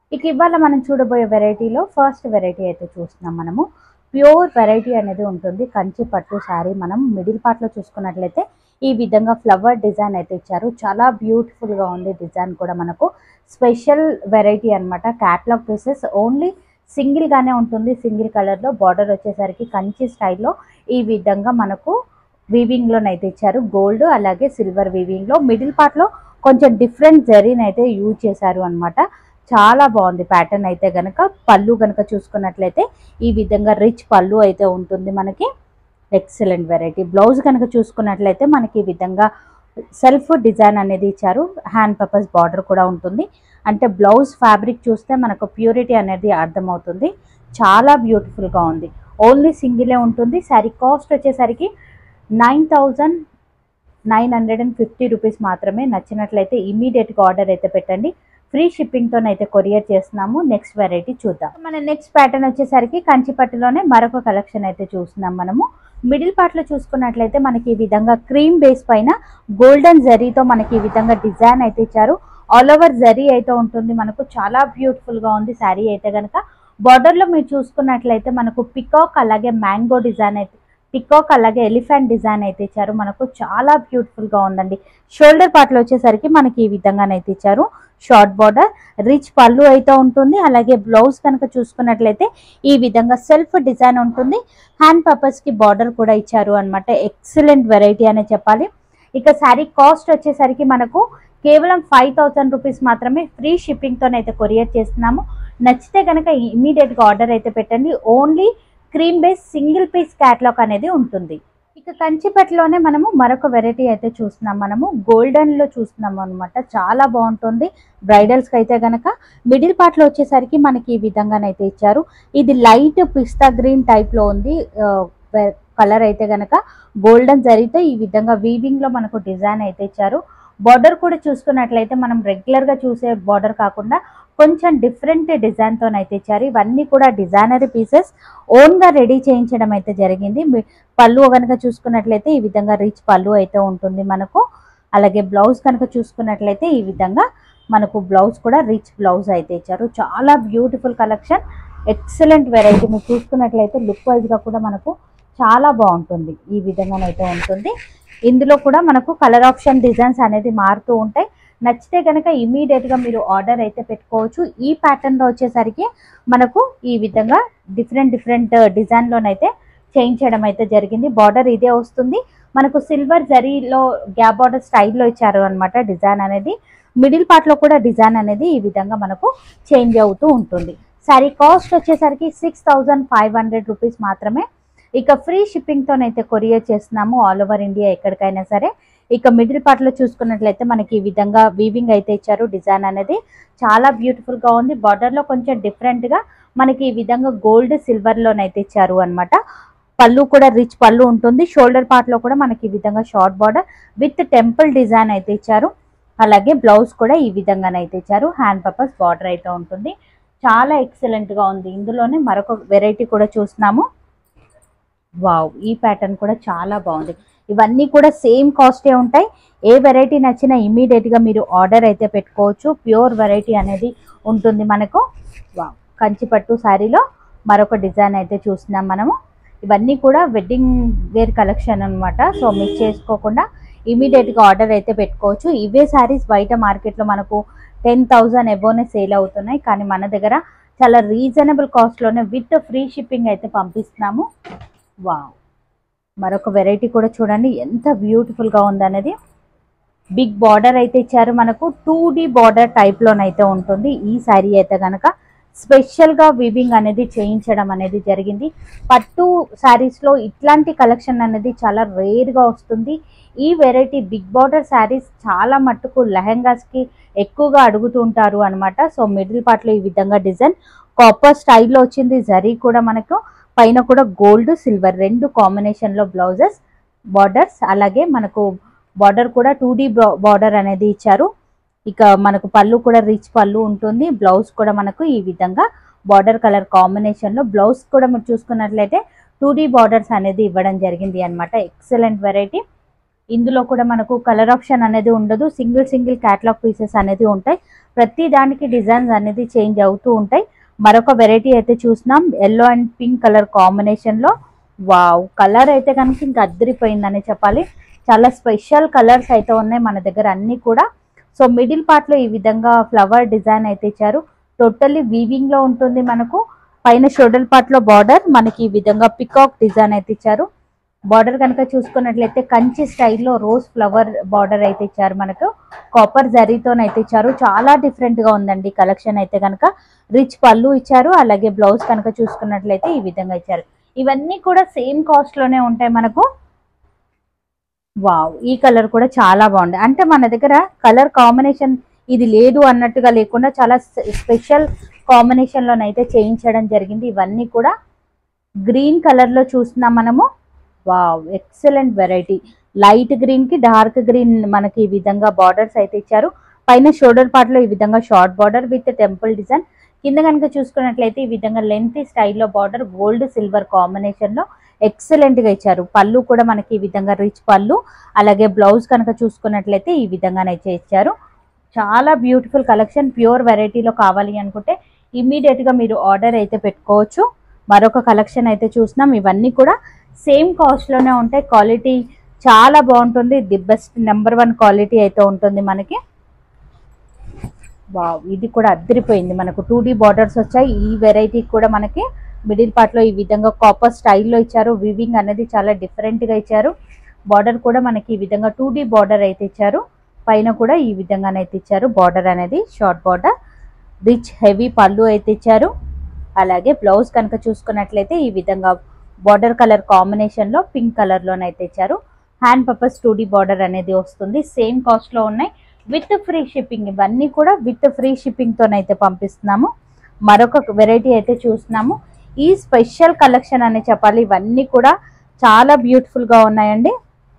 ఇక ఇవాళ మనం చూడబోయే వెరైటీలో ఫస్ట్ వెరైటీ అయితే చూస్తున్నాం మనము ప్యూర్ వెరైటీ అనేది ఉంటుంది కంచి పట్టు శారీ మనం మిడిల్ పార్ట్లో చూసుకున్నట్లయితే ఈ విధంగా ఫ్లవర్ డిజైన్ అయితే ఇచ్చారు చాలా బ్యూటిఫుల్గా ఉంది డిజైన్ కూడా మనకు స్పెషల్ వెరైటీ అన్నమాట క్యాట్లాగ్ పీసెస్ ఓన్లీ సింగిల్గానే ఉంటుంది సింగిల్ కలర్లో బార్డర్ వచ్చేసరికి కంచి స్టైల్లో ఈ విధంగా మనకు వీవింగ్లోనైతే ఇచ్చారు గోల్డ్ అలాగే సిల్వర్ వీవింగ్లో మిడిల్ పార్ట్లో కొంచెం డిఫరెంట్ జరీని అయితే యూజ్ చేశారు అన్నమాట చాలా బాగుంది ప్యాటర్న్ అయితే గనక పళ్ళు గనక చూసుకున్నట్లయితే ఈ విధంగా రిచ్ పళ్ళు అయితే ఉంటుంది మనకి ఎక్సలెంట్ వెరైటీ బ్లౌజ్ కనుక చూసుకున్నట్లయితే మనకి ఈ విధంగా సెల్ఫ్ డిజైన్ అనేది ఇచ్చారు హ్యాండ్ పర్పస్ బార్డర్ కూడా ఉంటుంది అంటే బ్లౌజ్ ఫ్యాబ్రిక్ చూస్తే మనకు ప్యూరిటీ అనేది అర్థమవుతుంది చాలా బ్యూటిఫుల్గా ఉంది ఓన్లీ సింగిలే ఉంటుంది శారీ కాస్ట్ వచ్చేసరికి nine thousand nine hundred and fifty rupees మాత్రమే నచ్చినట్లయితే ఇమీడియట్గా ఆర్డర్ అయితే పెట్టండి ఫ్రీ షిప్పింగ్తోనైతే కొరియర్ చేస్తున్నాము నెక్స్ట్ వెరైటీ చూద్దాం మన నెక్స్ట్ ప్యాటర్న్ వచ్చేసరికి కంచిపట్టులోనే మరొక కలెక్షన్ అయితే చూస్తున్నాం మనము మిడిల్ పార్ట్లో చూసుకున్నట్లయితే మనకి ఈ విధంగా క్రీమ్ బేస్ పైన గోల్డెన్ జరీతో మనకి ఈ విధంగా డిజైన్ అయితే ఇచ్చారు ఆల్ ఓవర్ జరీ అయితే ఉంటుంది మనకు చాలా బ్యూటిఫుల్గా ఉంది శారీ అయితే కనుక బార్డర్లో మీరు చూసుకున్నట్లయితే మనకు పికాక్ అలాగే మ్యాంగో డిజైన్ అయితే పికాక్ అలాగే ఎలిఫెంట్ డిజైన్ అయితే ఇచ్చారు మనకు చాలా బ్యూటిఫుల్గా ఉందండి షోల్డర్ పార్ట్లో వచ్చేసరికి మనకి ఈ విధంగానైతే ఇచ్చారు షార్ట్ బార్డర్ రిచ్ పళ్ళు అయితే ఉంటుంది అలాగే బ్లౌజ్ కనుక చూసుకున్నట్లయితే ఈ విధంగా సెల్ఫ్ డిజైన్ ఉంటుంది హ్యాండ్ పర్పస్కి బార్డర్ కూడా ఇచ్చారు అనమాట ఎక్సలెంట్ వెరైటీ అనే చెప్పాలి ఇక శారీ కాస్ట్ వచ్చేసరికి మనకు కేవలం ఫైవ్ థౌసండ్ రూపీస్ మాత్రమే ఫ్రీ షిప్పింగ్తోనైతే కొరియర్ చేస్తున్నాము నచ్చితే కనుక ఇమీడియట్గా ఆర్డర్ అయితే పెట్టండి only cream base single piece catalogue అనేది ఉంటుంది ఇక కంచిపట్టులోనే మనము మరొక వెరైటీ అయితే చూస్తున్నాం మనము గోల్డెన్ లో చూస్తున్నాము అనమాట చాలా బాగుంటుంది బ్రైడల్స్ కి అయితే గనక మిడిల్ పార్ట్ లో వచ్చేసరికి మనకి ఈ విధంగానైతే ఇచ్చారు ఇది లైట్ పిస్తా గ్రీన్ టైప్ లో ఉంది కలర్ అయితే గనక గోల్డెన్ జరిగితే ఈ విధంగా వీవింగ్ లో మనకు డిజైన్ అయితే ఇచ్చారు బార్డర్ కూడా చూసుకున్నట్లయితే మనం రెగ్యులర్ గా చూసే బార్డర్ కాకుండా కొంచెం డిఫరెంట్ డిజైన్ తోనైతే ఇచ్చారు ఇవన్నీ కూడా డిజైనరీ పీసెస్ ఓన్ గా రెడీ చేయించడం అయితే జరిగింది మీ- పళ్ళు కనుక చూసుకున్నట్లయితే ఈ విధంగా రిచ్ పళ్ళు అయితే ఉంటుంది మనకు అలాగే బ్లౌజ్ కనుక చూసుకున్నట్లయితే ఈ విధంగా మనకు బ్లౌజ్ కూడా రిచ్ బ్లౌజ్ అయితే ఇచ్చారు చాలా బ్యూటిఫుల్ కలెక్షన్ ఎక్సలెంట్ వెరైటీ మీరు చూసుకున్నట్లయితే లుక్ వైజ్ గా కూడా మనకు చాలా బాగుంటుంది ఈ విధంగానైతే ఉంటుంది ఇందులో కూడా మనకు కలర్ ఆప్షన్ డిజైన్స్ అనేది మారుతూ ఉంటాయి నచ్చితే కనుక ఇమీడియట్ గా మీరు ఆర్డర్ అయితే పెట్టుకోవచ్చు ఈ ప్యాటర్న్ లో వచ్చేసరికి మనకు ఈ విధంగా డిఫరెంట్ డిఫరెంట్ డిజైన్ లోనైతే చేయించడం అయితే జరిగింది బార్డర్ ఇదే వస్తుంది మనకు సిల్వర్ జరీలో గ్యాప్ బార్డర్ స్టైల్లో ఇచ్చారు అనమాట డిజైన్ అనేది మిడిల్ పార్ట్ లో కూడా డిజైన్ అనేది ఈ విధంగా మనకు చేంజ్ అవుతూ ఉంటుంది సారీ కాస్ట్ వచ్చేసరికి six thousand five hundred rupees మాత్రమే ఇక ఫ్రీ షిప్పింగ్తోనైతే కొరియర్ చేస్తున్నాము ఆల్ ఓవర్ ఇండియా ఎక్కడికైనా సరే ఇక మిడిల్ పార్ట్ లో చూసుకున్నట్లయితే మనకి ఈ విధంగా వీవింగ్ అయితే ఇచ్చారు డిజైన్ అనేది చాలా బ్యూటిఫుల్ గా ఉంది బార్డర్ లో కొంచెం డిఫరెంట్ గా మనకి ఈ విధంగా గోల్డ్ సిల్వర్ లోనైతే ఇచ్చారు అన్నమాట పళ్ళు కూడా రిచ్ పళ్ళు ఉంటుంది షోల్డర్ పార్ట్ లో కూడా మనకి ఈ విధంగా short border with temple design అయితే ఇచ్చారు అలాగే బ్లౌజ్ కూడా ఈ విధంగానైతే ఇచ్చారు హ్యాండ్ పర్పస్ బార్డర్ అయితే ఉంటుంది చాలా ఎక్సలెంట్ గా ఉంది ఇందులోనే మరొక వెరైటీ కూడా చూస్తున్నాము వావ్ ఈ ప్యాటర్న్ కూడా చాలా బాగుంది ఇవన్నీ కూడా సేమ్ కాస్టే ఉంటాయి ఏ వెరైటీ నచ్చినా ఇమీడియట్ గా మీరు ఆర్డర్ అయితే పెట్టుకోవచ్చు ప్యూర్ వెరైటీ అనేది ఉంటుంది మనకు వావ్ కంచిపట్టు శారీలో మరొక డిజైన్ అయితే చూస్తున్నాం మనము ఇవన్నీ కూడా వెడ్డింగ్ వేర్ కలెక్షన్ అన్నమాట సో మిస్ చేసుకోకుండా ఇమీడియట్ గా ఆర్డర్ అయితే పెట్టుకోవచ్చు ఇవే శారీస్ బయట మార్కెట్లో మనకు టెన్ థౌజండ్ ఎబోనే సేల్ అవుతున్నాయి కానీ మన దగ్గర చాలా రీజనబుల్ కాస్ట్లోనే విత్ ఫ్రీ షిప్పింగ్ అయితే పంపిస్తున్నాము వావ్ మరొక వెరైటీ కూడా చూడండి ఎంత బ్యూటిఫుల్ గా ఉందనేది బిగ్ బార్డర్ అయితే ఇచ్చారు మనకు టూ డి బార్డర్ టైప్ లోనైతే ఉంటుంది ఈ శారీ అయితే గనక స్పెషల్ గా వివింగ్ అనేది చేయించడం అనేది జరిగింది పట్టు శారీస్ లో ఇట్లాంటి కలెక్షన్ అనేది చాలా రేర్ గా వస్తుంది ఈ వెరైటీ బిగ్ బార్డర్ శారీస్ చాలా మట్టుకు లెహెంగాస్ కి ఎక్కువగా అడుగుతూ ఉంటారు అనమాట సో మిడిల్ పార్ట్ లో ఈ విధంగా డిజైన్ కాపర్ స్టైల్లో వచ్చింది జరీ కూడా మనకు పైన కూడా గోల్డ్ సిల్వర్ రెండు కాంబినేషన్ లో బ్లౌజెస్ బార్డర్స్ అలాగే మనకు బార్డర్ కూడా టూ డి బార్డర్ అనేది ఇచ్చారు ఇక మనకు పళ్ళు కూడా రిచ్ పళ్ళు ఉంటుంది బ్లౌజ్ కూడా మనకు ఈ విధంగా బార్డర్ కలర్ కాంబినేషన్ లో బ్లౌజ్ కూడా మీరు చూసుకున్నట్లయితే టూ డి బార్డర్స్ అనేది ఇవ్వడం జరిగింది అన్నమాట ఎక్సలెంట్ వెరైటీ ఇందులో కూడా మనకు కలర్ ఆప్షన్ అనేది ఉండదు సింగిల్ సింగిల్ క్యాటలాగ్ పీసెస్ అనేది ఉంటాయి ప్రతి దానికి డిజైన్స్ అనేది చేంజ్ అవుతూ ఉంటాయి మరొక వెరైటీ అయితే చూసినాం yellow and pink colour combination లో వావ్ కలర్ అయితే కనుక ఇంకా అద్దరిపోయిందని చెప్పాలి చాలా స్పెషల్ కలర్స్ అయితే ఉన్నాయి మన దగ్గర అన్ని కూడా సో మిడిల్ పార్ట్ లో ఈ విధంగా ఫ్లవర్ డిజైన్ అయితే ఇచ్చారు టోటల్లీ వీవింగ్ లో ఉంటుంది మనకు పైన షోల్డర్ పార్ట్ లో బార్డర్ మనకి ఈ విధంగా పికాక్ డిజైన్ అయితే ఇచ్చారు బార్డర్ కనుక చూసుకున్నట్లయితే కంచి స్టైల్లో రోజ్ ఫ్లవర్ బార్డర్ అయితే ఇచ్చారు మనకు కాపర్ జరీతోనైతే ఇచ్చారు చాలా డిఫరెంట్ గా ఉందండి కలెక్షన్ అయితే కనుక రిచ్ పళ్ళు ఇచ్చారు అలాగే బ్లౌజ్ కనుక చూసుకున్నట్లయితే ఈ విధంగా ఇచ్చారు ఇవన్నీ కూడా సేమ్ కాస్ట్ లోనే ఉంటాయి మనకు వావ్ ఈ కలర్ కూడా చాలా బాగుంది అంటే మన దగ్గర కలర్ కాంబినేషన్ ఇది లేదు అన్నట్టుగా లేకుండా చాలా స్పెషల్ కాంబినేషన్ లోనైతే చేయించడం జరిగింది ఇవన్నీ కూడా గ్రీన్ కలర్ లో చూస్తున్నాం మనము wow excellent variety light green కి డార్క్ గ్రీన్ మనకి ఈ విధంగా బార్డర్స్ అయితే ఇచ్చారు పైన షోల్డర్ పార్ట్ లో ఈ విధంగా short border with temple design కింద కనుక చూసుకున్నట్లయితే ఈ విధంగా లెంత్ స్టైల్లో బార్డర్ గోల్డ్ సిల్వర్ కాంబినేషన్ లో ఎక్సలెంట్ గా ఇచ్చారు పళ్ళు కూడా మనకి ఈ విధంగా రిచ్ పళ్ళు అలాగే బ్లౌజ్ కనుక చూసుకున్నట్లయితే ఈ విధంగానైతే ఇచ్చారు చాలా బ్యూటిఫుల్ కలెక్షన్ ప్యూర్ వెరైటీలో కావాలి అనుకుంటే ఇమ్మీడియట్ గా మీరు ఆర్డర్ అయితే పెట్టుకోవచ్చు మరొక కలెక్షన్ అయితే చూసినాం ఇవన్నీ కూడా సేమ్ కాస్ట్ లోనే ఉంటాయి క్వాలిటీ చాలా బాగుంటుంది the best number one quality అయితే ఉంటుంది మనకి వావ్ ఇది కూడా అద్దరిపోయింది మనకు టూ డి బార్డర్స్ వచ్చాయి ఈ వెరైటీ కూడా మనకి మిడిల్ పార్ట్ లో ఈ విధంగా కాపర్ స్టైల్లో ఇచ్చారు వివింగ్ అనేది చాలా డిఫరెంట్ గా ఇచ్చారు బార్డర్ కూడా మనకి ఈ విధంగా టూ డి బార్డర్ అయితే ఇచ్చారు పైన కూడా ఈ విధంగానైతే ఇచ్చారు బార్డర్ అనేది షార్ట్ బార్డర్ రిచ్ హెవీ పళ్ళు అయితే ఇచ్చారు అలాగే బ్లౌజ్ కనుక చూసుకున్నట్లయితే ఈ విధంగా బార్డర్ కలర్ కాంబినేషన్ లో పింక్ కలర్ లోనైతే ఇచ్చారు hand purpose to D border అనేది వస్తుంది సేమ్ కాస్ట్ లో ఉన్నాయి విత్ ఫ్రీ షిప్పింగ్ ఇవన్నీ కూడా విత్ ఫ్రీ షిప్పింగ్ తోనైతే పంపిస్తున్నాము మరొక వెరైటీ అయితే చూస్తున్నాము ఈ స్పెషల్ కలెక్షన్ అని చెప్పాలి ఇవన్నీ కూడా చాలా బ్యూటిఫుల్ గా ఉన్నాయండి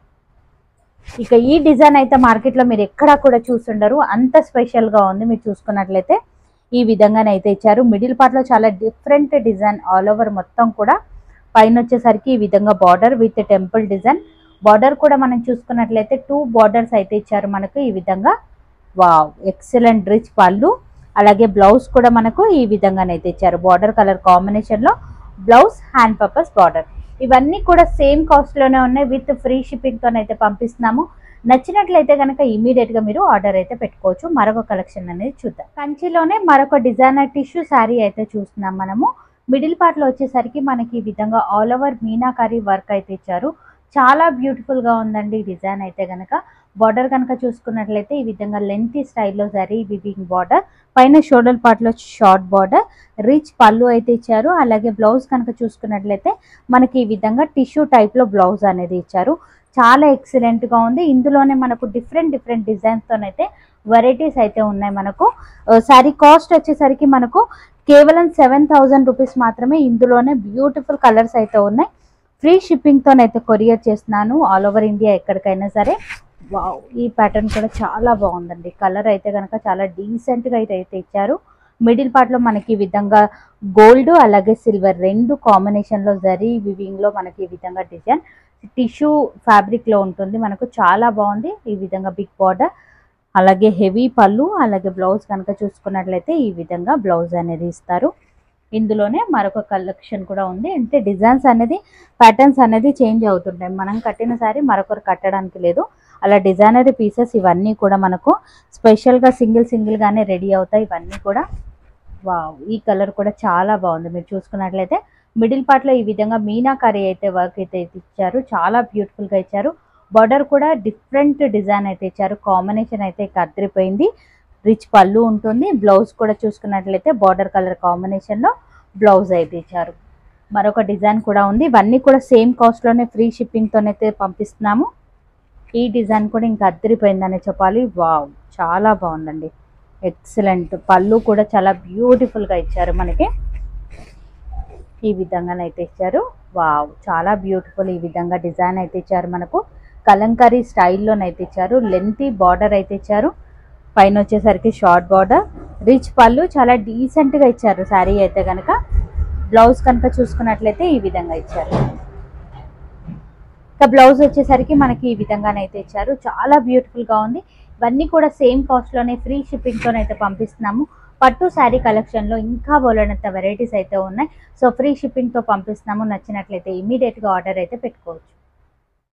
ఇక ఈ డిజైన్ అయితే మార్కెట్ లో మీరు ఎక్కడా కూడా చూసుండరు అంత స్పెషల్ గా ఉంది మీరు చూసుకున్నట్లయితే ఈ విధంగానైతే ఇచ్చారు మిడిల్ పార్ట్ లో చాలా డిఫరెంట్ డిజైన్ ఆల్ ఓవర్ మొత్తం కూడా పైన వచ్చేసరికి ఈ విధంగా border with temple design border కూడా మనం చూసుకున్నట్లయితే టూ బార్డర్స్ అయితే ఇచ్చారు మనకు ఈ విధంగా వావ్ ఎక్సలెంట్ రిచ్ పళ్ళు అలాగే బ్లౌజ్ కూడా మనకు ఈ విధంగానైతే ఇచ్చారు బార్డర్ కలర్ కాంబినేషన్ లో బ్లౌజ్ హ్యాండ్ పర్పస్ బార్డర్ ఇవన్నీ కూడా సేమ్ కాస్ట్ లోనే ఉన్నాయి విత్ ఫ్రీ షిప్పింగ్ తోనైతే పంపిస్తున్నాము నచ్చినట్లయితే కనుక ఇమీడియట్ గా మీరు ఆర్డర్ అయితే పెట్టుకోవచ్చు మరొక కలెక్షన్ అనేది చూద్దాం కంచిలోనే మరొక డిజైనర్ టిష్యూ శారీ అయితే చూస్తున్నాం మనము మిడిల్ పార్ట్ లో వచ్చేసరికి మనకి ఈ విధంగా ఆల్ ఓవర్ మీనాకారి వర్క్ అయితే ఇచ్చారు చాలా బ్యూటిఫుల్ గా ఉందండి డిజైన్ అయితే గనక బార్డర్ కనుక చూసుకున్నట్లయితే ఈ విధంగా లెంతీ స్టైల్లో జరీ వివింగ్ బార్డర్ పైన షోల్డర్ పార్ట్ లో షార్ట్ బార్డర్ రిచ్ పళ్ళు అయితే ఇచ్చారు అలాగే బ్లౌజ్ కనుక చూసుకున్నట్లయితే మనకి ఈ విధంగా టిష్యూ టైప్ లో బ్లౌజ్ అనేది ఇచ్చారు చాలా ఎక్సలెంట్ గా ఉంది ఇందులోనే మనకు డిఫరెంట్ డిఫరెంట్ డిజైన్స్ తోనైతే వెరైటీస్ అయితే ఉన్నాయి మనకు సారీ కాస్ట్ వచ్చేసరికి మనకు కేవలం సెవెన్ థౌజండ్ రూపీస్ మాత్రమే ఇందులోనే బ్యూటిఫుల్ కలర్స్ అయితే ఉన్నాయి ఫ్రీ షిప్పింగ్ తోనైతే కొరియర్ చేస్తున్నాను ఆల్ ఓవర్ ఇండియా ఎక్కడికైనా సరే వావ్ ఈ ప్యాటర్న్ కూడా చాలా బాగుందండి కలర్ అయితే కనుక చాలా డీసెంట్ గా అయితే అయితే ఇచ్చారు మిడిల్ పార్ట్ లో మనకి ఈ విధంగా గోల్డ్ అలాగే సిల్వర్ రెండు కాంబినేషన్ లో జరీ వివింగ్ లో మనకి ఈ విధంగా డిజైన్ టిష్యూ ఫ్యాబ్రిక్ లో ఉంటుంది మనకు చాలా బాగుంది ఈ విధంగా బిగ్ బార్డర్ అలాగే హెవీ పళ్ళు అలాగే బ్లౌజ్ కనుక చూసుకున్నట్లయితే ఈ విధంగా బ్లౌజ్ అనేది ఇస్తారు ఇందులోనే మరొక కలెక్షన్ కూడా ఉంది అంటే డిజైన్స్ అనేది ప్యాటర్న్స్ అనేది చేంజ్ అవుతుంటాయి మనం కట్టిన సారీ మరొకరు కట్టడానికి లేదు అలా డిజైనరీ పీసెస్ ఇవన్నీ కూడా మనకు స్పెషల్గా సింగిల్ సింగిల్గానే రెడీ అవుతాయి ఇవన్నీ కూడా వావ్ ఈ కలర్ కూడా చాలా బాగుంది మీరు చూసుకున్నట్లయితే మిడిల్ పార్ట్లో ఈ విధంగా మీనాకారి అయితే వర్క్ అయితే ఇచ్చారు చాలా బ్యూటిఫుల్గా ఇచ్చారు బార్డర్ కూడా డిఫరెంట్ డిజైన్ అయితే ఇచ్చారు కాంబినేషన్ అయితే కదిరిపోయింది రిచ్ పళ్ళు ఉంటుంది బ్లౌజ్ కూడా చూసుకున్నట్లయితే బార్డర్ కలర్ కాంబినేషన్లో బ్లౌజ్ అయితే ఇచ్చారు మరొక డిజైన్ కూడా ఉంది ఇవన్నీ కూడా సేమ్ కాస్ట్లోనే ఫ్రీ షిప్పింగ్తోనైతే పంపిస్తున్నాము ఈ డిజైన్ కూడా ఇంకా అద్దరిపోయిందని చెప్పాలి వావ్ చాలా బాగుందండి ఎక్సలెంట్ పళ్ళు కూడా చాలా బ్యూటిఫుల్గా ఇచ్చారు మనకి ఈ విధంగానైతే ఇచ్చారు వావ్ చాలా బ్యూటిఫుల్ ఈ విధంగా డిజైన్ అయితే ఇచ్చారు మనకు కలంకారీ స్టైల్లోనైతే ఇచ్చారు లెంతీ బార్డర్ అయితే ఇచ్చారు పైన వచ్చేసరికి షార్ట్ బార్డర్ రిచ్ పళ్ళు చాలా డీసెంట్గా ఇచ్చారు శారీ అయితే కనుక బ్లౌజ్ కనుక చూసుకున్నట్లయితే ఈ విధంగా ఇచ్చారు ఇక బ్లౌజ్ వచ్చేసరికి మనకి ఈ విధంగానైతే ఇచ్చారు చాలా బ్యూటిఫుల్ గా ఉంది ఇవన్నీ కూడా సేమ్ కాస్ట్ లోనే ఫ్రీ షిప్పింగ్ తోనైతే పంపిస్తున్నాము పట్టు శారీ కలెక్షన్ లో ఇంకా బోలెడంత వెరైటీస్ అయితే ఉన్నాయి సో ఫ్రీ షిప్పింగ్ తో పంపిస్తున్నాము నచ్చినట్లయితే ఇమీడియట్ గా ఆర్డర్ అయితే పెట్టుకోవచ్చు